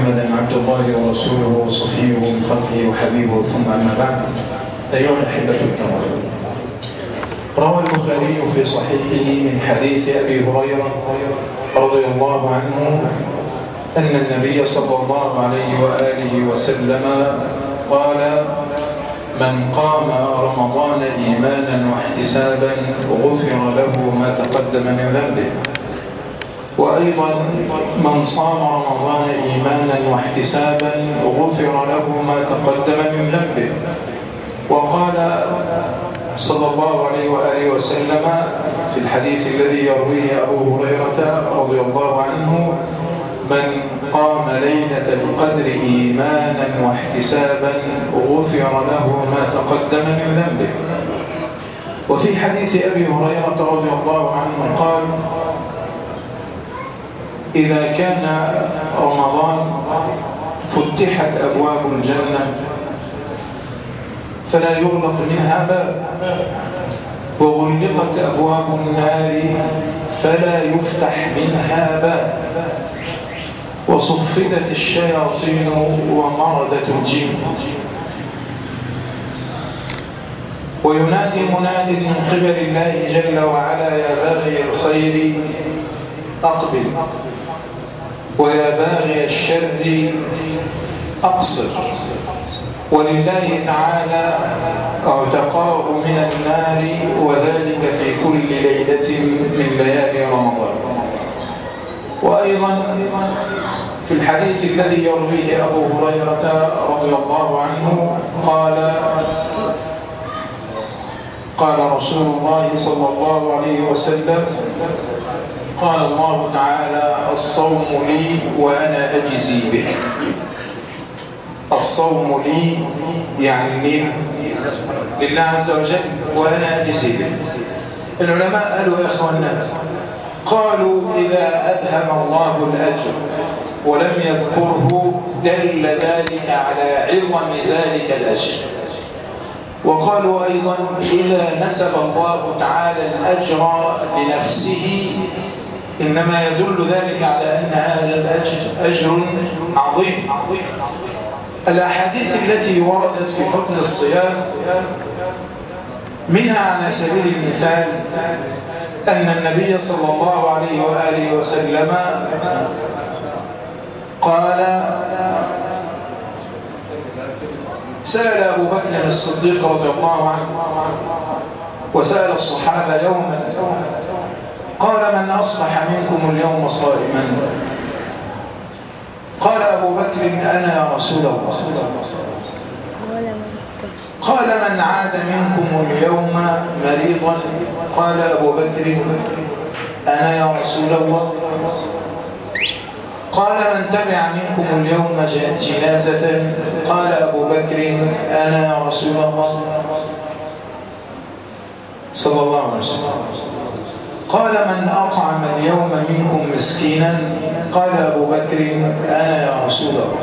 محمدا عبد الله ورسوله وصفيه من خلقه وحبيبه ثم أما بعد أيها الأحبة الكرام روى البخاري في صحيحه من حديث أبي هريرة رضي الله عنه أن النبي صلى الله عليه وآله وسلم قال من قام رمضان إيمانا واحتسابا غفر له ما تقدم من ذنبه وأيضا من صام رمضان إيمانا واحتسابا غفر له ما تقدم من ذنبه وقال صلى الله عليه وآله وسلم في الحديث الذي يرويه أبو هريرة رضي الله عنه من قام ليلة القدر إيمانا واحتسابا غفر له ما تقدم من ذنبه وفي حديث أبي هريرة رضي الله عنه قال إذا كان رمضان فتحت أبواب الجنة فلا يغلق منها باب وغلقت أبواب النار فلا يفتح منها باب وصفدت الشياطين ومردت الجن وينادي مناد من قبل الله جل وعلا يا باغي الخير أقبل ويا باغي الشر أقصر ولله تعالى اعتقاء من النار وذلك في كل ليلة من ليالي رمضان وأيضا في الحديث الذي يرويه أبو هريرة رضي الله عنه قال قال رسول الله صلى الله عليه وسلم قال الله تعالى الصوم لي وأنا أجزي به الصوم لي يعني لي لله عز وجل وأنا أجزي به العلماء قالوا يا أخوانا قالوا إذا أدهم الله الأجر ولم يذكره دل ذلك على عظم ذلك الأجر وقالوا أيضا إذا نسب الله تعالى الأجر لنفسه إنما يدل ذلك على أن هذا الأجر أجر عظيم الأحاديث التي وردت في فضل الصيام منها على سبيل المثال أن النبي صلى الله عليه وآله وسلم قال سأل أبو بكر الصديق رضي الله عنه وسأل الصحابة يوما قال من أصبح منكم اليوم صائما قال أبو بكر أنا يا رسول الله قال من عاد منكم اليوم مريضا قال أبو بكر أنا يا رسول الله قال من تبع منكم اليوم جنازة قال أبو بكر أنا يا رسول الله صلى الله عليه وسلم قال من أطعم اليوم منكم مسكينا قال أبو بكر أنا يا رسول الله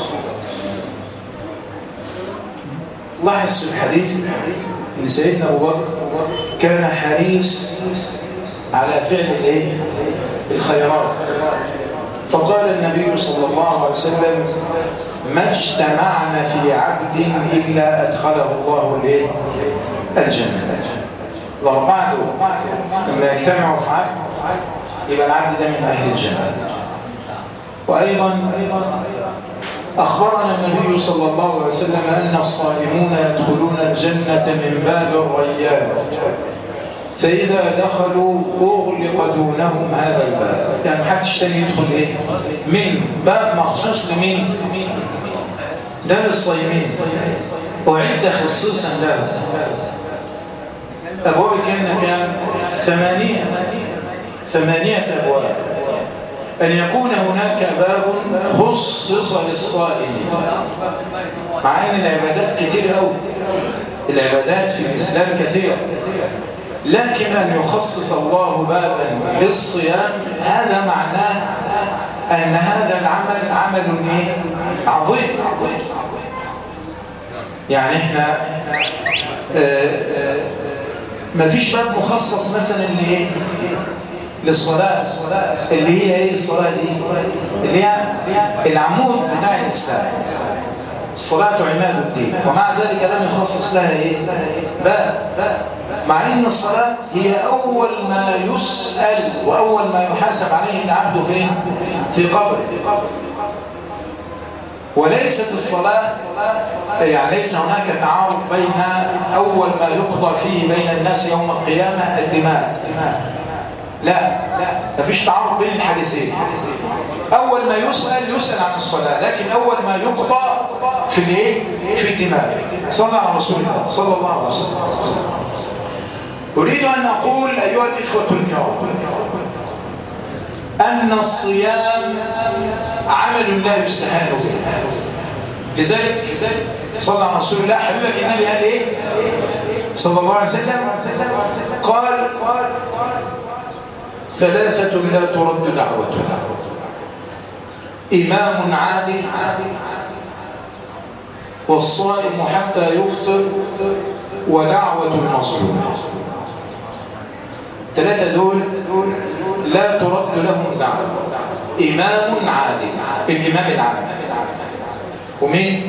لاحظ في الحديث ان سيدنا ابو بكر كان حريص على فعل الايه الخيرات فقال النبي صلى الله عليه وسلم ما اجتمعنا في عبد الا ادخله الله الايه الجنه الاربعه دول لما يجتمعوا في عبد يبقى العبد ده من اهل الجنه وايضا أخبرنا النبي صلى الله عليه وسلم أن الصائمون يدخلون الجنة من باب الريان فإذا دخلوا أغلق دونهم هذا الباب يعني محدش تاني يدخل إيه؟ من باب مخصوص لمين؟ ده للصائمين أعد خصيصا له أبواب كان كان ثمانية ثمانية أبواب أن يكون هناك باب خصص للصائم مع أن العبادات كتير أوي العبادات في الإسلام كثيرة لكن أن يخصص الله بابا للصيام هذا معناه أن هذا العمل عمل إيه؟ عظيم يعني احنا آه، آه، ما فيش باب مخصص مثلا لإيه للصلاة اللي هي ايه الصلاة دي اللي هي العمود بتاع الإسلام الصلاة عماد الدين ومع ذلك لم يخصص لها ايه باب مع ان الصلاة هي اول ما يسأل واول ما يحاسب عليه العبد فين في قبره وليست الصلاة يعني ليس هناك تعارض بين أول ما يقضى فيه بين الناس يوم القيامة الدماء لا ما فيش تعارض بين الحديثين أول ما يسأل يسأل عن الصلاة لكن أول ما يقضى في الايه في الدماء صلى على رسول الله صلى الله عليه وسلم أريد أن أقول أيها الإخوة الكرام أن الصيام عمل لا يستهان به لذلك صلى على رسول الله حبيبك النبي قال ايه صلى الله عليه وسلم قال ثلاثة لا ترد دعوتها إمام عادل والصائم حتى يفطر ودعوة المظلوم ثلاثة دول لا ترد لهم دعوة إمام عادل الإمام العادل ومين؟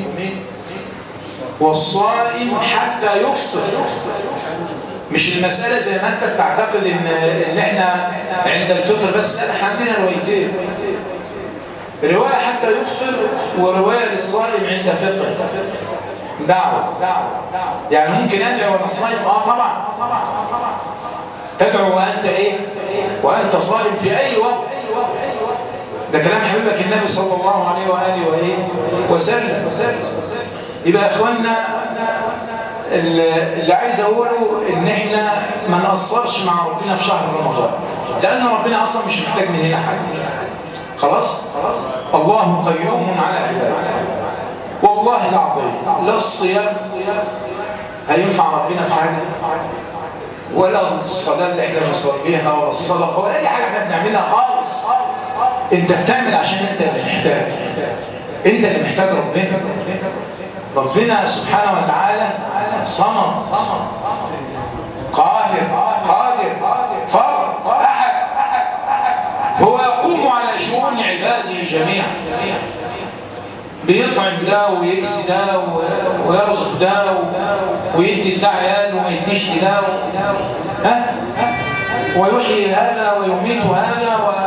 والصائم حتى يفطر مش المسألة زي ما أنت بتعتقد إن, إن إحنا عند الفطر بس لا إحنا عندنا روايتين رواية حتى يفطر ورواية للصائم عند فطر دعوة يعني ممكن أدعو وأنا صائم آه طبعا تدعو وأنت إيه وأنت صائم في أي وقت ده كلام حبيبك النبي صلى الله عليه وآله وإيه وسلم يبقى يا إخواننا اللي عايز أقوله إن إحنا ما نقصرش مع ربنا في شهر رمضان لأن ربنا أصلا مش محتاج مننا حاجة خلاص الله قيوم على عباده والله العظيم لا الصيام هينفع ربنا في حاجة ولا الصلاة اللي احنا بنصليها ولا الصدقة ولا أي حاجة احنا بنعملها خالص انت بتعمل عشان انت اللي محتاج انت اللي محتاج ربنا ربنا سبحانه وتعالى صمد قادر قادر فرد احد هو يقوم على شؤون عباده جميعا بيطعم ده ويكسي ده ويرزق ده ويدي ده عيال وما يديش ده ها ويحيي هذا ويميت هذا و...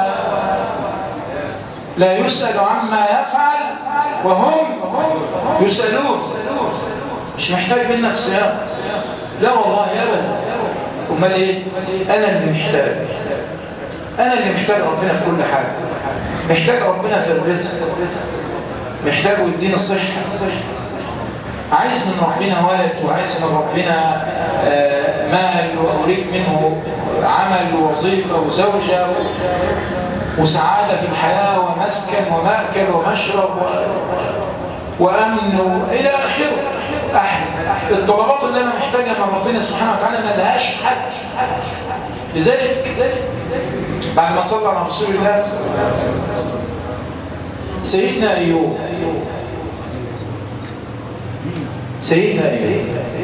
لا يسأل عما يفعل وهم يسألون مش محتاج منك صيام لا والله ابدا امال ايه انا اللي محتاج انا اللي محتاج ربنا في كل حاجه محتاج ربنا في الرزق محتاج يدينا صحه عايز من ربنا ولد وعايز من ربنا مال واريد منه عمل ووظيفه وزوجه وسعاده في الحياه ومسكن ومأكل ومشرب و... وامن الى اخره الطلبات اللي انا محتاجها من ربنا سبحانه وتعالى ما لهاش حد لذلك بعد ما صلى على رسول الله سيدنا ايوب سيدنا ايوب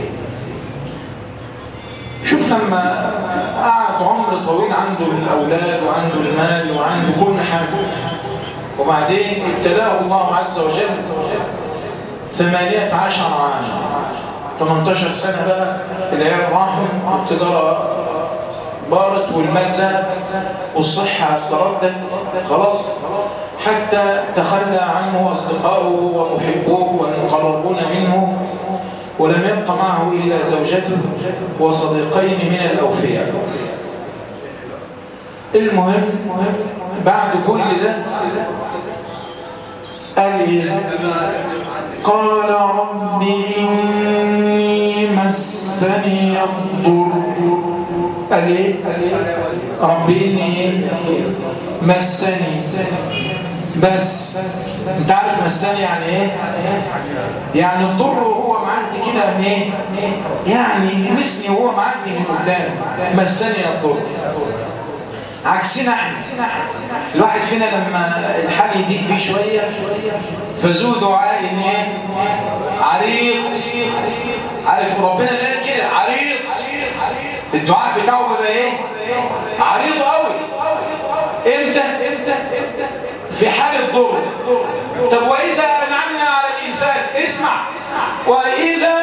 شوف لما قعد عمر طويل عنده الاولاد وعنده المال وعنده كل حاجه وبعدين ابتلاه الله عز وجل ثمانية عشر عاما 18 سنة بقى العيال راحوا والتجارة بارت والمال زاد والصحة تردد خلاص حتى تخلى عنه أصدقاؤه ومحبوه والمقربون منه ولم يبق معه إلا زوجته وصديقين من الأوفياء المهم بعد كل ده قال قال رب إني مسني الضر قال ايه رب إني مسني بس انت عارف مسني يعني ايه يعني الضر هو معدي كده من ايه يعني لمسني وهو معدي من قدام مسني الضر عكسنا احنا الواحد فينا لما الحال يضيق بيه شويه فزو دعاء ان ايه عريض عارف ربنا قال كده عريض الدعاء بتاعه بيبقى ايه عريض قوي امتى امتى في حال الضر طب واذا انعمنا على الانسان اسمع واذا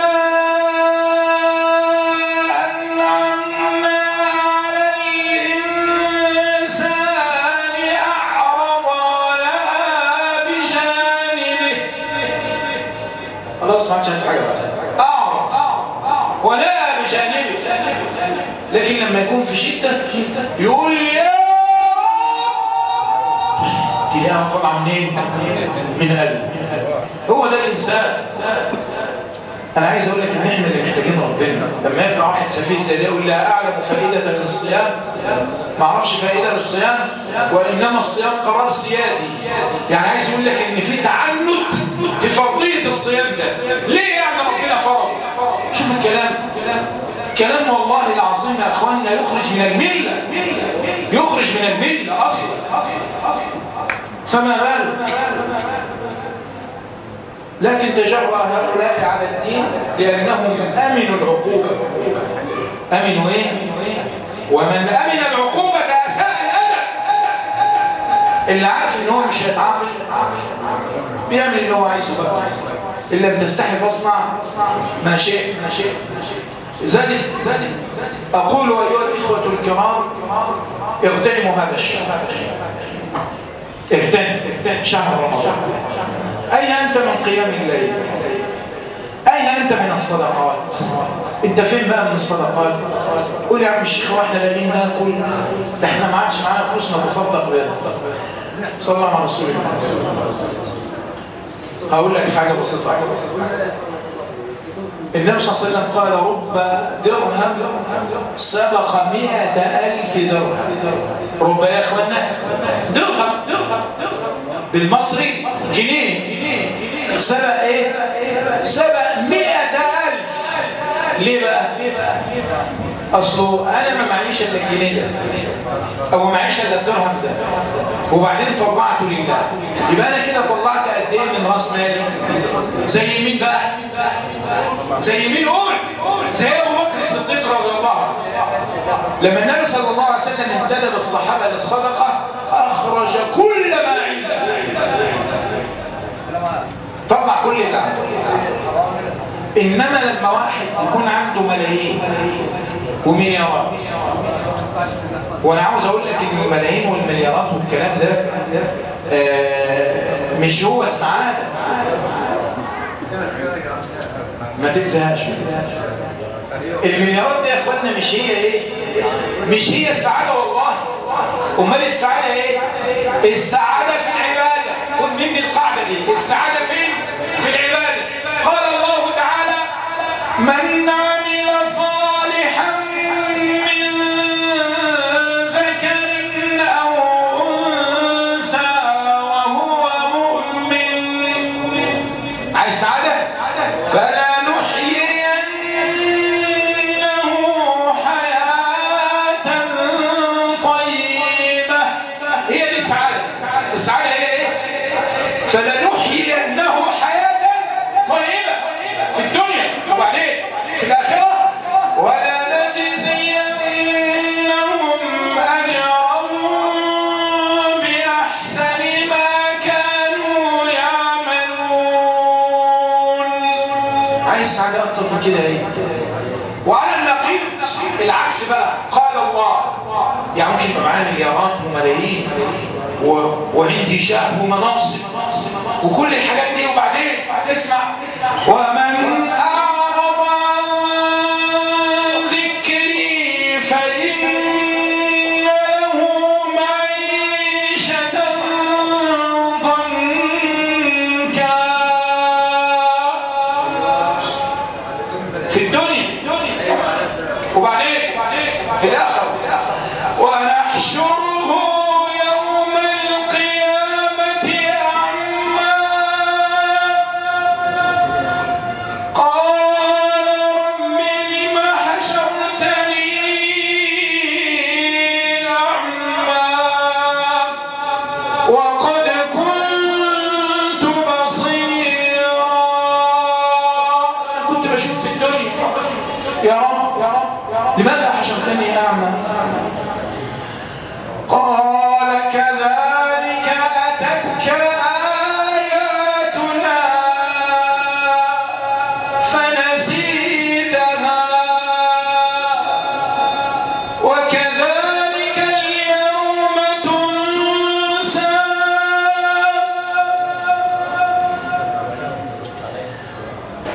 أنعمنا على الإنسان أعرض ونأى بجانبه خلاص ما عادش عايز حاجة بقى. أعرض ونأى بجانبه لكن لما يكون في شدة يقول يا رب تلاقيها طالعة منين؟ من قلبه هو ده الإنسان أنا عايز أقول لك إن إحنا اللي محتاجين ربنا لما يطلع واحد سفيه زي ده يقول لا أعلم فائدة للصيام ما أعرفش فائدة للصيام وإنما الصيام قرار سيادي يعني عايز يقول لك إن في تعنت في فرضية الصيام ده ليه يعني ربنا فرض شوف الكلام كلام والله العظيم يا أخواننا يخرج من الملة يخرج من الملة أصلا فما بالك لكن تجرأ هؤلاء على الدين لأنهم أمنوا العقوبة أمنوا إيه؟ ومن أمن العقوبة أساء الأدب اللي عارف إن هو مش هيتعاقب بيعمل اللي هو عايزه بقى إن لم تستحي فاصنع ما شئت ما شئت زني زني أقول أيها الإخوة الكرام اغتنموا هذا الشهر اغتنم اغتنم شهر رمضان أين أنت من قيام الليل أين أنت من الصدقات أنت فين بقى من الصدقات قول يا عم الشيخ واحنا لاقيين ناكل ده احنا ما عادش معانا فلوس نتصدق بها صلى الله على رسول الله هقول لك حاجة بسيطة النبي صلى الله عليه وسلم قال رب درهم سبق مئة ألف درهم رب يا أخوانا درهم بالمصري جنيه سبق ايه سبق مئة ألف ليه بقى اصله انا ما معيش الا الجنيه ده او ما معيش الا الدرهم ده وبعدين طلعته لله يبقى انا كده طلعت قد ايه من راس مالي زي مين بقى زي مين قول زي ابو بكر الصديق رضي الله عنه لما النبي صلى الله عليه وسلم انتدب الصحابه للصدقه اخرج كل ما عنده طلع كل اللي عنده انما لما واحد يكون عنده ملايين ومليارات وانا عاوز اقول لك ان الملايين والمليارات والكلام ده آه مش هو السعاده ما تنساهاش المليارات دي يا اخوانا مش هي ايه مش هي السعاده والله امال السعاده ايه السعاده في العباده خد مني القاعده دي السعاده فين في العباده قال الله تعالى من عمل صالحا من ذكر او انثى وهو مؤمن عايز سعاده فلنحيينه حياه طيبه هي دي السعاده السعاده هي ايه فلنحيينه حياه طيبه في الدنيا وبعدين في الاخره ولنجزينهم اجرهم باحسن ما كانوا يعملون عايز سعاده اكتر من كده ايه وعلى النقيض العكس بقى قال الله يعني ممكن يبقى معايا مليارات وملايين و... وعندي شاه ومناصب وكل الحاجات دي وبعدين اسمع ومن أعرض عن ذكري فإن له معيشة ضنكا في الدنيا وبعدين في الآخر ونحشره يوم القيامة أعمى قال رب لم حشرتني أعمى وقد كنت بصيرا كنت بشوف في الدنيا يا رب يا رب لماذا حشرتني أعمى قال كذلك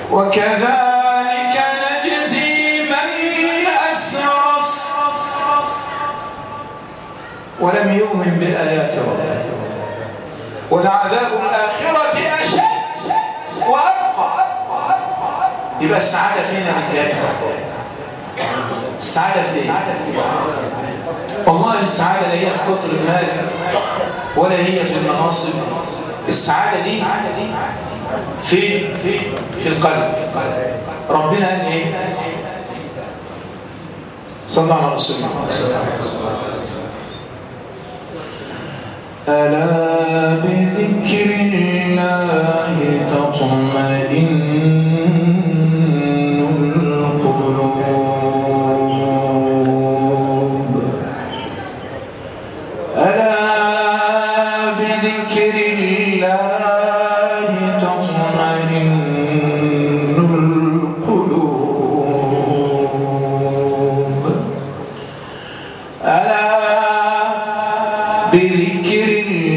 وكذلك نجزي من أسرف ولم يؤمن بآيات ربه ولعذاب الآخرة أشد وأبقى يبقى السعادة فين يا السعادة فين والله السعادة لا هي في كتر المال ولا هي في المناصب السعادة دي في في في القلب ربنا قال ايه صلى الله عليه وسلم ألا بذكر الله تطمئن القلوب ألا بذكر الله تطمئن القلوب ألا بذكر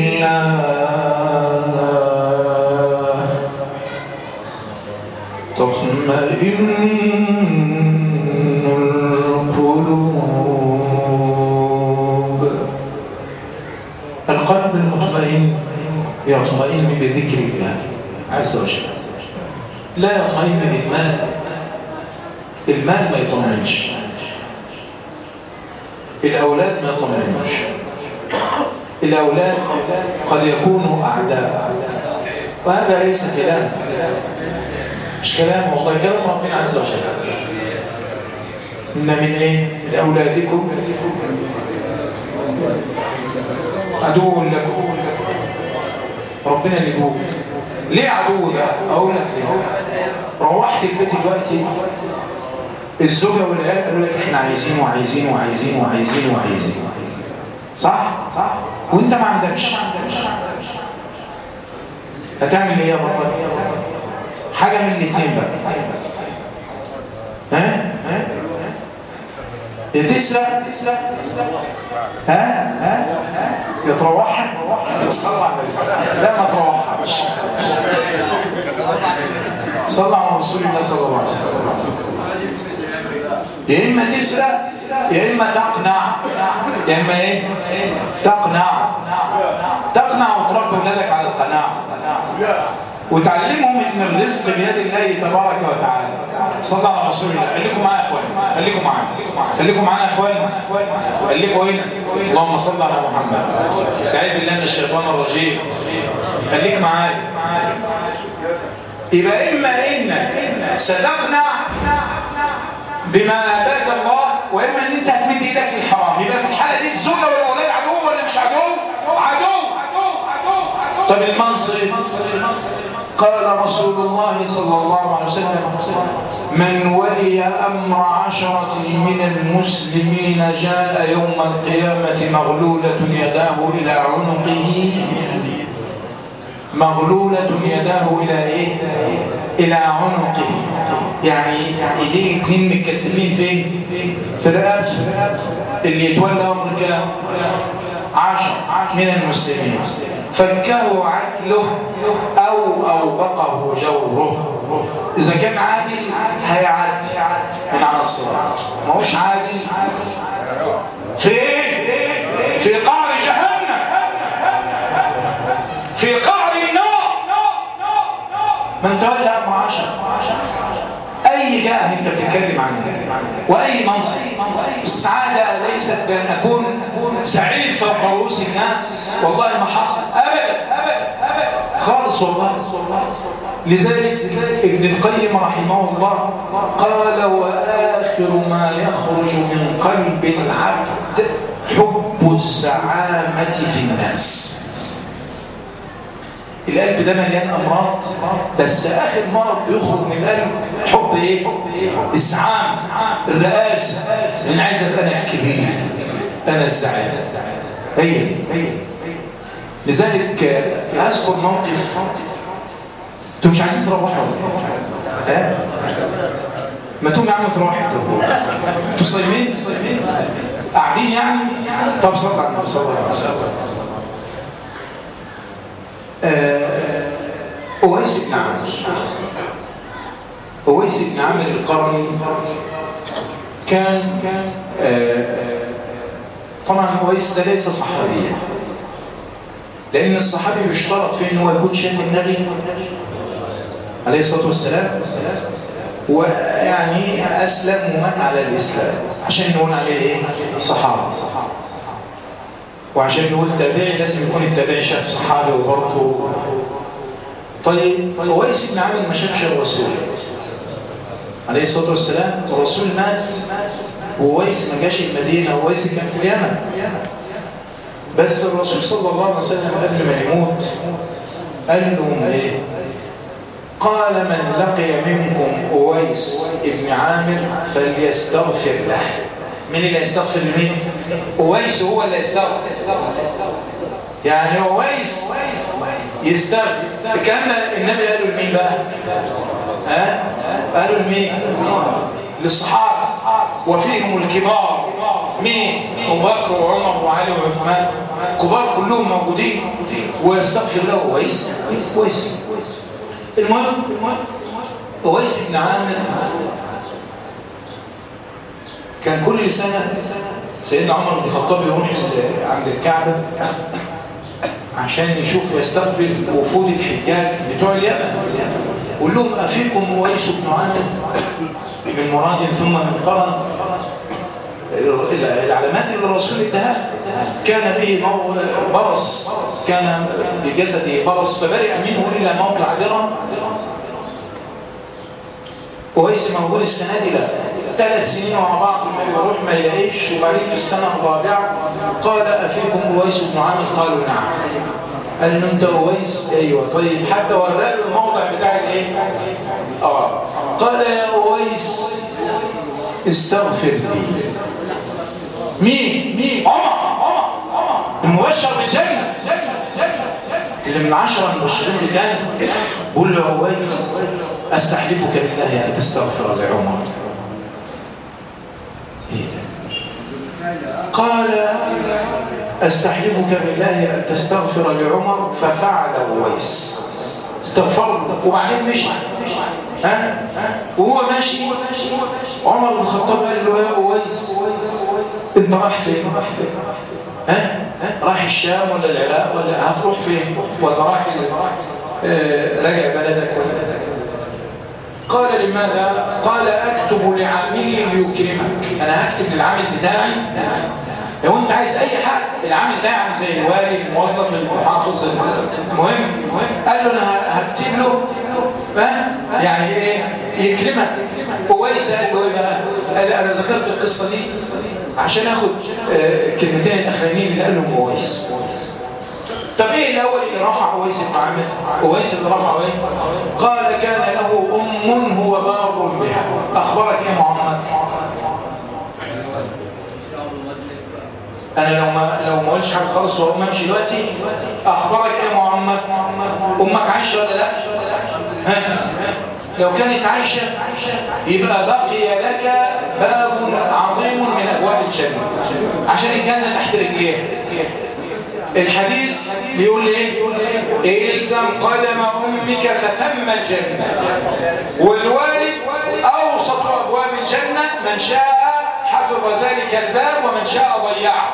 الله تطمئن القلوب القلب المطمئن يطمئن بذكر الله عز وجل لا يطمئن بالمال المال ما يطمئنش الأولاد ما يطمئنوش الأولاد قد يكونوا أعداء وهذا ليس كلام مش كلام والله كلام ربنا عز وجل إن من إيه؟ من أولادكم عدو لكم ربنا اللي بيقول ليه عدو ده؟ أقول لك ليه روحت البيت دلوقتي الزوجة والعيال قالوا لك احنا عايزين وعايزين وعايزين وعايزين وعايزين صح؟ صح؟ وانت ما عندكش هتعمل ايه يا بطل؟ حاجة من الاثنين بقى ها؟ ها؟ يا تسرق ها؟ ها؟ يا تروحها؟ صلى على النبي لا ما تروحهاش صلى على رسول الله صلى الله عليه وسلم يا إما تسرق يا إما تقنع يا إما إيه؟ تقنع تقنع وتربي ولادك على القناعة وتعلمهم ان الرزق بيد الله تبارك وتعالى صلى على رسول الله خليكم معايا يا اخوان خليكم معايا خليكم معايا يا اخوان خليكم هنا اللهم صل على محمد سعيد بالله من الشيطان الرجيم خليك معايا يبقى اما انك ستقنع بما اتاك الله واما ان انت هتمد ايدك للحرام يبقى في الحاله دي الزوجه والاولاد عدو ولا مش عدو عدو طب المنصب قال رسول الله صلى الله عليه وسلم من ولي أمر عشرة من المسلمين جاء يوم القيامة مغلولة يداه إلى عنقه مغلولة يداه إلى إيه؟ إلى عنقه يعني إيديه اتنين متكتفين فين؟ في رقبته اللي يتولى أمر كام؟ عشر من المسلمين فكه عدله أو أوبقه جوره إذا كان عادل هيعدي من على الصراط ما هوش عادل في في قعر جهنم في قعر النار من تولى أمر عشر أي جاه أنت بتتكلم عنه وأي منصب السعادة ليست بأن أكون سعيد فوق رؤوس الناس والله ما حصل أبدا خالص والله لذلك ابن القيم رحمه الله قال وآخر ما يخرج من قلب العبد حب الزعامة في الناس القلب ده مليان امراض بس اخر مرض بيخرج من القلب حب ايه الزعام الرئاسه انا عايز ابقى انا الكبير انا الزعيم هي هي لذلك اذكر موقف انتوا مش عايزين تروحوا ولا ايه ما تقوم يا عم تروح انتوا صايمين قاعدين يعني طب صلى على النبي صلى الله عليه وسلم أويس بن عامر أويس بن عامر القرني كان آه طبعا أويس ده ليس صحابيا لأن الصحابي بيشترط فيه أنه يكون شاف النبي عليه الصلاة والسلام ويعني أسلم ومات على الإسلام عشان نقول عليه إيه؟ صحابي وعشان نقول تابعي لازم يكون التابعي شاف صحابي وبرضه طيب أويس بن عامر ما شافش الرسول عليه الصلاة والسلام الرسول مات وويس ما جاش المدينة وويس كان في اليمن بس الرسول صلى الله عليه وسلم قبل ما يموت قال لهم ايه قال من لقي منكم أويس ابن عامر فليستغفر له مين اللي يستغفر لمين؟ أويس هو اللي يستغفر يعني أويس يستغفر الكلام ده النبي قاله لمين بقى؟ ها؟ قالوا لمين؟ للصحابة وفيهم الكبار مين؟ أبو بكر وعمر وعلي وعثمان كبار كلهم موجودين ويستغفر له أويس أويس المهم أويس بن عامر كان كل سنة سيدنا عمر بن الخطاب يروح عند الكعبة عشان يشوف يستقبل وفود الحجاج بتوع اليمن قول لهم أفيكم أويس بن عامر من مراد ثم من قرن العلامات اللي الرسول اداها كان به برص كان بجسده برص فبرئ منه إلا موضع درهم وهيس موجود السنة دي لا ثلاث سنين مع بعض النبي يروح ما يلاقيش وبعدين في السنة الرابعة قال أفيكم أويس بن عامر قالوا نعم قال له انت أويس ايوه طيب حتى وراله الموضع بتاع الايه اه قال يا أويس استغفر لي مين مين عمر عمر المبشر بالجنة اللي من العشرة المبشرين بالجنة بقول له أويس أستحلفك بالله أن تستغفر لعمر قال أستحلفك بالله أن تستغفر لعمر ففعل أويس استغفر له وبعدين مشي ها وهو ماشي عمر بن الخطاب قال له يا أويس انت رايح فين ها رايح الشام ولا العراق ولا هتروح فين ولا رايح راجع بلدك قال لماذا قال اكتب لعاملي ليكرمك انا هكتب للعامل بتاعي لو انت عايز اي حاجه العامل ده يعني زي الوالي الموظف المحافظ المهم قال له انا هكتب له يعني ايه يكرمك كويس قال له ايه قال انا ذكرت القصه دي عشان اخد الكلمتين الاخرانيين اللي قالهم كويس طب ايه الاول اللي رفع اويس بن عامر اويس اللي رفعه ايه قال كان له ام هو بار بها اخبرك ايه محمد انا لو ما لو ما قلتش حاجه خالص وهو امشي دلوقتي اخبرك ايه محمد امك عايشه ولا لا ها لو كانت عايشه يبقى بقي لك باب عظيم من ابواب الجنه عشان الجنه تحت رجليها الحديث بيقول ايه الزم قدم امك فثم الجنه والوالد اوسط ابواب الجنه من شاء حفظ ذلك الباب ومن شاء ضيعه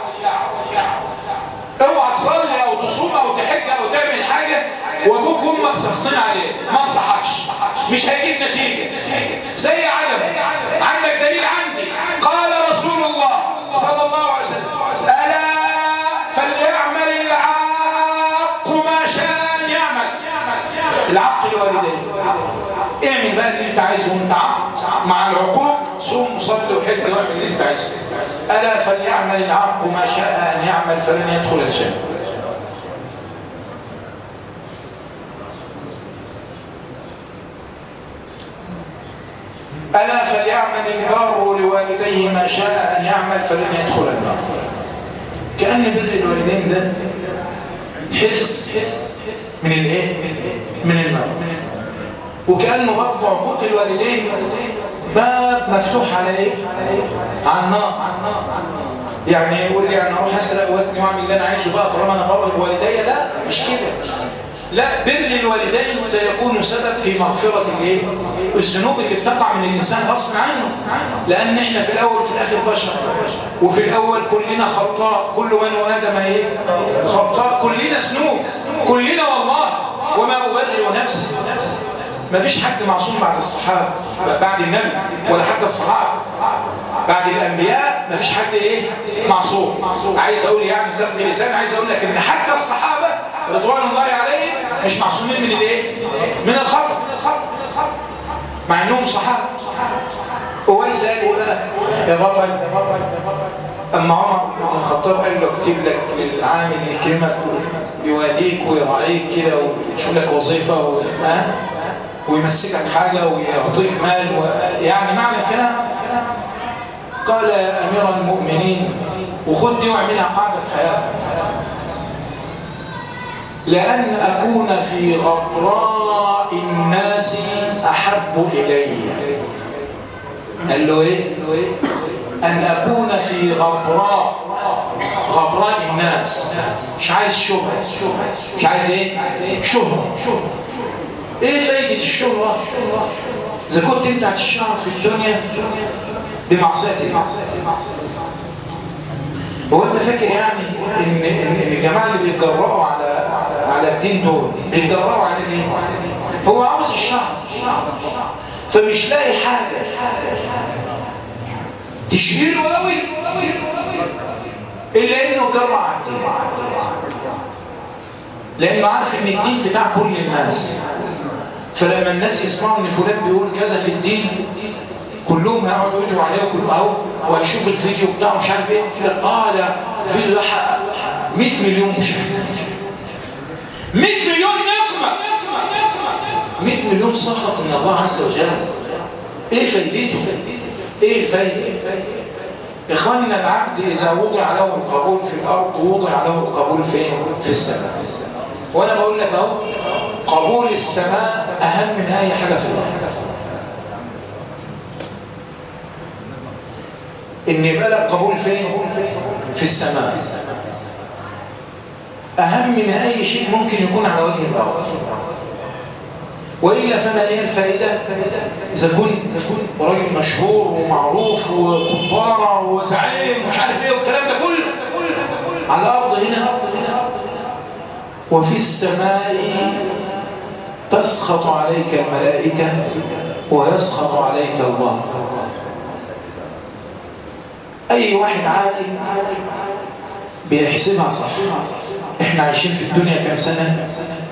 اوعى تصلي او تصوم او تحج او تعمل حاجه وابوك وامك سخطين عليه ما انصحكش مش هيجيب نتيجه زي عدم عندك دليل عندي قال رسول الله صلى الله عليه وسلم الا فليعمل العاق ما شاء ان يعمل العق لوالديه اعمل بقى اللي انت عايزه وانت عقد مع العقوق صوم وصلي وحج واعمل اللي انت عايزه الا فليعمل العاق ما شاء ان يعمل فلن يدخل الجنه ألا فليعمل البار لوالديه ما شاء أن يعمل فلن يدخل النار كأن بر الوالدين ده حرص من الايه من النار وكأنه برضه عقوق الوالدين باب مفتوح على ايه على النار يعني يقول لي انا اروح اسرق وزني واعمل اللي انا عايزه بقى طالما انا بر بوالدي لا مش كده لا بر الوالدين سيكون سبب في مغفرة الايه الذنوب اللي بتقع من الإنسان غصب عنه لأن احنا في الأول وفي الآخر بشر وفي الأول كلنا خطاء كل بنو آدم ايه خطاء كلنا ذنوب كلنا والله وما أبرئ نفسي ما فيش حد معصوم بعد الصحابة بعد النبي ولا حتى الصحابة بعد الأنبياء ما فيش حد إيه معصوم عايز أقول يعني سبق لسان عايز أقول لك إن حتى الصحابة رضوان الله عليهم مش معصومين من الإيه من الخطأ مع إنهم صحابة أويس قال إيه بقى يا بطل أما عمر بن الخطاب قال له اكتب لك للعامل يكرمك ويواليك ويراعيك كده ويشوف لك وظيفة و... ها ويمسكك حاجة ويعطيك مال و... يعني معنى الكلام قال يا أمير المؤمنين وخد دي واعملها قاعدة في حياتك لأن أكون في غبراء الناس أحب إلي قال له إيه؟ أن أكون في غبراء غبراء الناس مش عايز شهرة مش عايز إيه؟ شهرة ايه فايدة الشهرة اذا كنت انت هتشتغل في الدنيا بمعصية هو انت فاكر يعني ان, إن الجماعة اللي بيتجرأوا على على الدين دول بيتجرأوا على ايه هو عاوز الشعب فمش لاقي حاجة تشهيره قوي الا انه جرأ على الدين لانه عارف ان الدين بتاع كل الناس فلما الناس يسمعوا ان فلان بيقول كذا في الدين كلهم هيقعدوا يدعوا عليه وكلهم اهو وهيشوف الفيديو بتاعه مش عارف ايه لا اه ده الفيديو ده حقق 100 مليون مشاهده 100 مليون نقمه 100 مليون سخط من الله عز وجل ايه فايدته ايه الفايده اخواننا العبد اذا وضع له القبول في الارض وضع له القبول فين في السماء وانا بقول لك اهو قبول السماء أهم من أي حاجة في الأرض إن يبقى لك قبول فين؟ في السماء أهم من أي شيء ممكن يكون على وجه الأرض وإلا فما إيه الفائدة؟ إذا كنت راجل مشهور ومعروف وكبارة وزعيم ومش عارف إيه والكلام ده كله على الأرض هنا وفي السماء تسخط عليك الملائكة ويسخط عليك الله أي واحد عاقل بيحسبها صح احنا عايشين في الدنيا كم سنة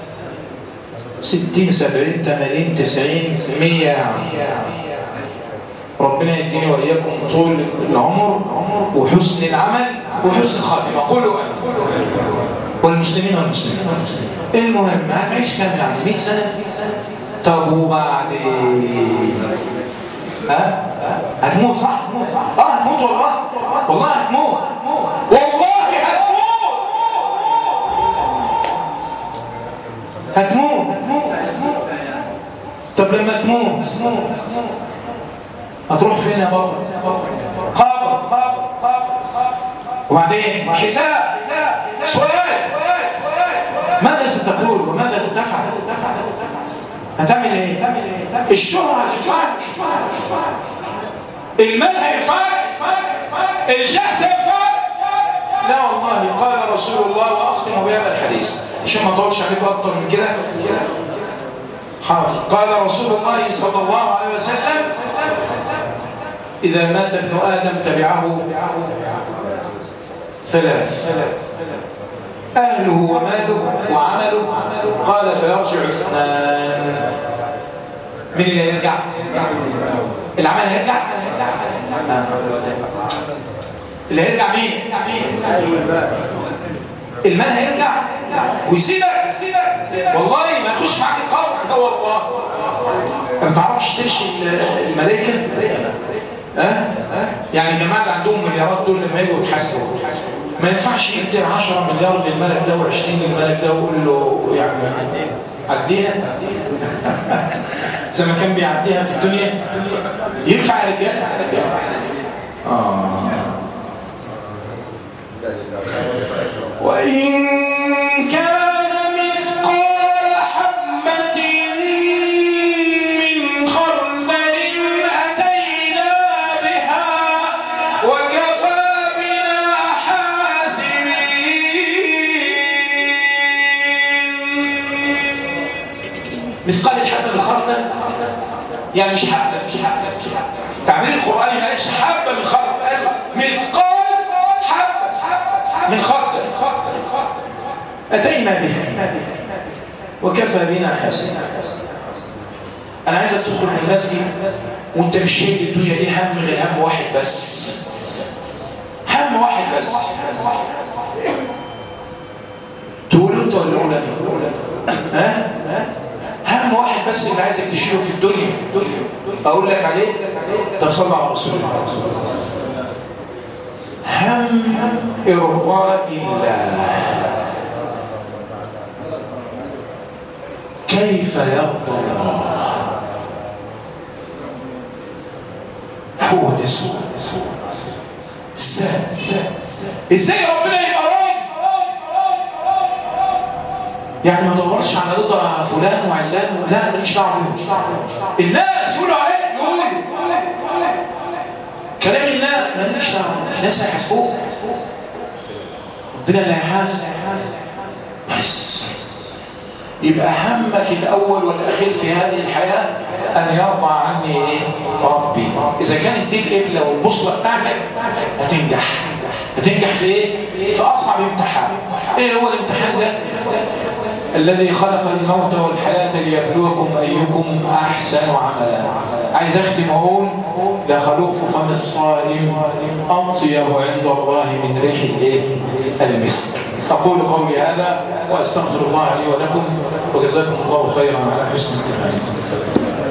ستين سبعين تمانين تسعين مية يعني ربنا يديني وإياكم طول العمر وحسن العمل وحسن الخاتمة قولوا أنا والمسلمين والمسلمين المهم هتعيش كام يعني 100 سنة طب وبعدين ها هتموت صح اه هتموت والله والله هتموت والله هتموت هتموت طب لما تموت هتروح فين يا بطل قبر وبعدين حساب سؤال ماذا ستقول وماذا ستفعل هتعمل ايه الشهرة هتنفعك المال هينفعك الجاه سينفعك لا والله قال رسول الله واختم بهذا الحديث عشان ما اطولش عليكم اكتر من كده حاضر قال رسول الله صلى الله عليه وسلم اذا مات ابن ادم تبعه ثلاث أهله وماله وعمله قال فيرجع اثنان من اللي يرجع العمل هيرجع اللي هيرجع مين المال هيرجع ويسيبك والله ما يخش معاك القبر ده والله ما تعرفش تمشي الملائكه ها يعني الجماعه اللي عندهم مليارات دول لما يجوا يتحاسبوا ما ينفعش يدي 10 مليار للملك ده و20 للملك ده ويقول له يعني عديها زي ما كان بيعديها في الدنيا ينفع يا رجاله اه وإن كان مثقال الخردل يعني مش حبة مش حبة تعبير القرآن ما قالش حبة من خردل قال مثقال حبة من خردل أتينا بها وكفى بنا حسنا أنا عايزك تدخل من المسجد وأنت مش شايل الدنيا دي هم غير هم واحد بس هم واحد بس تقول انت ولا اقول انا ها هم واحد بس اللي عايزك تشيله في الدنيا اقول لك عليه طب صلى على رسول الله هم ارضاء الله كيف يرضى الله هو ده السؤال ازاي ازاي ربنا يبقى راضي يعني ما دورش على رضا فلان وعلان لا ماليش دعوه بيهم الناس يقولوا عليه يقولوا كلام الناس ماليش دعوه الناس هيحاسبوه ربنا اللي هيحاسب بس يبقى همك الأول والأخير في هذه الحياة أن يرضى عني إيه؟ ربي إذا كانت دي القبلة والبوصلة بتاعتك هتنجح هتنجح في إيه؟ في أصعب امتحان إيه هو الامتحان ده؟ الذي خلق الموت والحياة ليبلوكم أيكم أحسن عملا عايز أختم أقول لخلوف فم الصائم أطيب عند الله من ريح الإيه؟ المسك أقول قولي هذا وأستغفر الله لي ولكم وجزاكم الله خيرا على حسن استماعكم